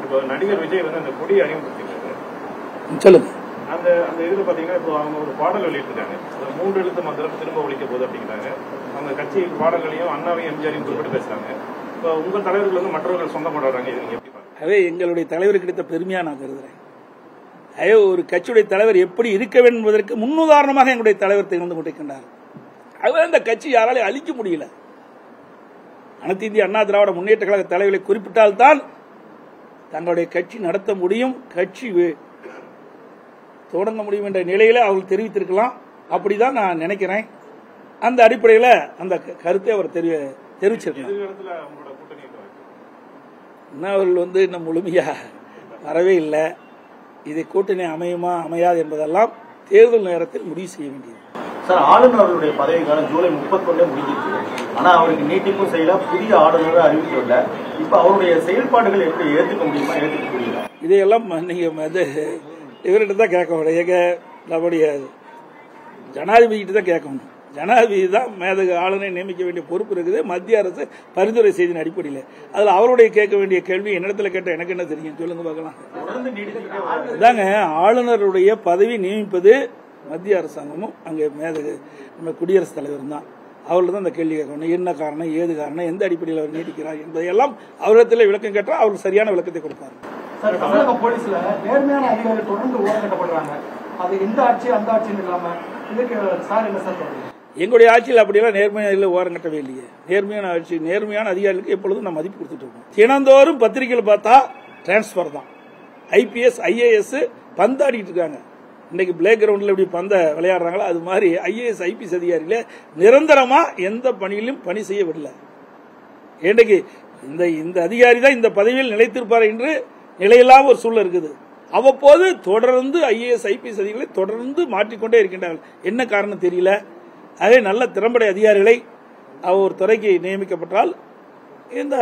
இப்போ நடிகர் விஜய் வந்து அந்த கொடி அறிமுகப்படுத்திருக்காரு சொல்லுங்க அந்த அந்த இதுல பாத்தீங்கன்னா இப்போ அவங்க ஒரு பாடல் வெளியிட்டிருக்காங்க அந்த மூன்று எழுத்து மந்திரம் திரும்ப ஒழிக்க போகுது அப்படிங்கிறாங்க அவங்க கட்சி பாடல்களையும் அண்ணாவையும் எம்ஜிஆரையும் குறிப்பிட்டு பேசுறாங்க இப்போ உங்க தலைவர்கள் வந்து மற்றவர்கள் சொந்தம் கொண்டாடுறாங்க இது நீங்க எப்படி பாருங்க அதே எங்களுடைய தலைவருக்கு கிடைத்த பெருமையா நான் கருதுறேன் அதே ஒரு கட்சியுடைய தலைவர் எப்படி இருக்க வேண்டும் என்பதற்கு முன்னுதாரணமாக எங்களுடைய தலைவர் திகழ்ந்து கொண்டிருக்கின்றார் அதுவே இந்த கட்சி யாராலையும் அழிக்க முடியல அனைத்து இந்திய அண்ணா திராவிட முன்னேற்ற கழக தலைவர்களை குறிப்பிட்டால்தான் தங்களுடைய கட்சி நடத்த முடியும் கட்சி வே- தொடங்க முடியும் என்ற நிலையில அவர்கள் தெரிவித்திருக்கலாம் அப்படிதான் நான் நினைக்கிறேன் அந்த அடிப்படையில் அந்த க- கருத்தை அவர் தெரி தெரிவிச்சிருக்கலாம் எதிர்காலத்துல அவங்களோட கூட்டணி இருக்க வாய்ப்பு இன்னும் அவர்கள் வந்து இன்னும் முழுமையா வரவே இல்லை இது கூட்டணி அமையுமா அமையாது என்பதெல்லாம் தேர்தல் நேரத்தில் முடிவு செய்ய வேண்டியது சார் ஆளுநர் அவருடைய பதவி காலம் ஜூலை முப்பத்தொன்னே முடிஞ்சிருச்சு ஆனா அவருக்கு நீட்டிப்பும் செய்யல புதிய ஆளுநரை அறிவிக்கவில்லை இப்ப அவருடைய செயல்பாடுகள் எப்படி ஏத்துக்க முடியுமா ஏத்துக்க முடியல இதையெல்லாம் நீங்க வந்து இவர்கிட்ட தான் கேட்க முடியும் எங்க நம்முடைய ஜனாதிபதிகிட்ட தான் கேட்கணும் ஜனாதிபதி தான் மேதகு ஆளுநரை நியமிக்க வேண்டிய பொறுப்பு இருக்குது மத்திய அரசு பரிந்துரை செய்தியின் அடிப்படையில் அதில் அவருடைய கேட்க வேண்டிய கேள்வி என்னிடத்துல கேட்ட எனக்கு என்ன தெரியும் சொல்லுங்க பார்க்கலாம் தொடர்ந்து நீடிச்சுக்கிட்டே வருது. இதாங்க ஆளுநருடைய பதவி நியமிப்பது மத்திய அரசாங்கமும் அங்கே மேதகு நம்ம குடியரசுத் தலைவர் தான் அவர்ல தான் அந்த கேள்வி கேட்கணும் என்ன காரணம் ஏது காரணம் எந்த அடிப்படையில் அவர் நீடிக்கிறார் என்பதையெல்லாம் அவரிடத்தில் விளக்கம் கேட்டால் அவர் சரியான விளக்கத்தை கொடுப்பார் சார் தமிழக போலீஸ்ல நேர்மையான அதிகாரிகள் தொடர்ந்து ஓரம் கட்டப்படுறாங்க அது இந்த ஆட்சி அந்த ஆட்சின்னு இல்லாம இதுக்கு சார் என்ன சார் சொல்றீங்க எங்களுடைய ஆட்சியில் அப்படியெல்லாம் நேர்மையான ஓரம் கட்டவே இல்லையே நேர்மையான ஆட்சி நேர்மையான அதிகாரிகளுக்கு எப்பொழுதும் நான் மதிப்பு கொடுத்துட்டு இருக்கோம் தினந்தோறும் பத்திரிகையில் பார்த்தா டிரான்ஸ்பர் தான் ஐபிஎஸ் ஐஏஎஸ் பந்தாடிட்டு இருக்காங்க இன்னைக்கு பிளே கிரவுண்டில் எப்படி பந்த விளையாடுறாங்களோ அது மாதிரி ஐஏஎஸ் ஐபிஎஸ் அதிகாரிகள நிரந்தரமா எந்த பணியிலும் பணி செய்ய விடல இன்றைக்கு இந்த இந்த அதிகாரி தான் இந்த பதவியில் நிலைத்திருப்பார் என்று நிலையில்லாம ஒரு சூழல் இருக்குது அவ்வப்போது தொடர்ந்து ஐஏஎஸ் ஐபிஎஸ் அதிகாரிகளை தொடர்ந்து மாற்றிக்கொண்டே இருக்கின்றார்கள் என்ன காரணம் தெரியல ஆகவே நல்ல திறம்பட அதிகாரிகளை அவர் ஒரு துறைக்கு நியமிக்கப்பட்டால் இந்த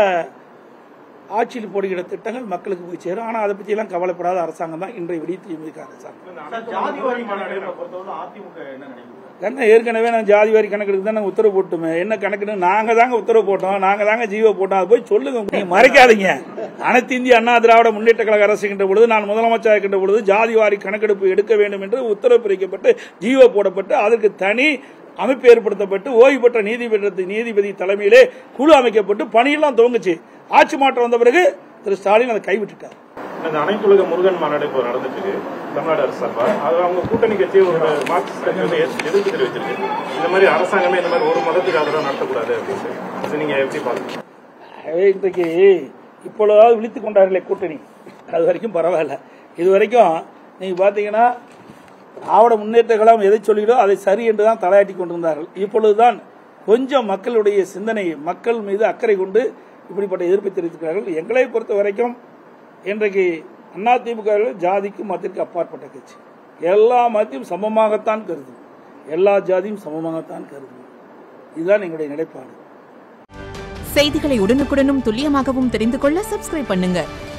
ஆட்சியில் போடுகிற திட்டங்கள் மக்களுக்கு போய் சேரும் ஆனால் அதை பற்றியெல்லாம் கவலைப்படாத அரசாங்கம் தான் இன்றைய விடிய திமுக அரசாங்கம் சார் ஜாதி வாரி மாநாடுகளை பொறுத்தவரை அதிமுக என்ன நினைக்குது என்ன ஏற்கனவே நான் ஜாதி வாரி கணக்கெடுக்கு தான் நாங்கள் உத்தரவு போட்டுமே என்ன கணக்குன்னு நாங்கள் தாங்க உத்தரவு போட்டோம் நாங்கள் தாங்க ஜீவோ போட்டோம் அதை போய் சொல்லுங்க நீங்க மறைக்காதீங்க அனைத்து இந்திய அண்ணா திராவிட முன்னேற்ற கழக அரசு இருக்கின்ற பொழுது நான் முதலமைச்சர் இருக்கின்ற பொழுது ஜாதி வாரி கணக்கெடுப்பு எடுக்க வேண்டும் என்று உத்தரவு பிரிக்கப்பட்டு ஜீவோ போடப்பட்டு அதற்கு தனி அமைப்பு ஏற்படுத்தப்பட்டு ஓய்வு பெற்ற நீதிபதி நீதிபதி தலைமையிலே குழு அமைக்கப்பட்டு பணியெல்லாம் துவங்குச்சு ஆட்சி மாற்றம் வந்த பிறகு திரு ஸ்டாலின் அதை கைவிட்டுட்டார் இந்த அனைத்துலக முருகன் மாநாடு இப்போ நடந்துட்டு இருக்கு தமிழ்நாடு அரசு சார்பா அது அவங்க கூட்டணி கட்சி ஒரு மார்க்சிஸ்ட் கட்சி வந்து எதிர்த்து எதிர்ப்பு தெரிவிச்சிருக்கு இந்த மாதிரி அரசாங்கமே இந்த மாதிரி ஒரு மதத்துக்கு ஆதரவு நடத்தக்கூடாது அப்படின்னு அது நீங்க எப்படி பாக்குறீங்க ஆகவே இன்றைக்கு இப்பொழுதாவது விழித்துக் கொண்டார்களே கூட்டணி அது வரைக்கும் பரவாயில்ல இது வரைக்கும் நீங்க பாத்தீங்கன்னா திராவிட முன்னேற்ற கழகம் எதை சொல்லிடோ அதை சரி என்று தான் தலையாட்டி கொண்டிருந்தார்கள் இப்பொழுதுதான் கொஞ்சம் மக்களுடைய சிந்தனை மக்கள் மீது அக்கறை கொண்டு இப்படிப்பட்ட எதிர்ப்பை தெரிவித்திருக்கிறார்கள் எங்களை பொறுத்த வரைக்கும் இன்றைக்கு அதிமுக ஜாதிக்கும் மதத்திற்கு அப்பாற்பட்ட கட்சி எல்லா மதத்தையும் சமமாகத்தான் கருதும் எல்லா ஜாதியும் சமமாகத்தான் கருதும் இதுதான் எங்களுடைய நிலைப்பாடு செய்திகளை உடனுக்குடனும் துல்லியமாகவும் தெரிந்து கொள்ள சப்ஸ்கிரைப் பண்ணுங்க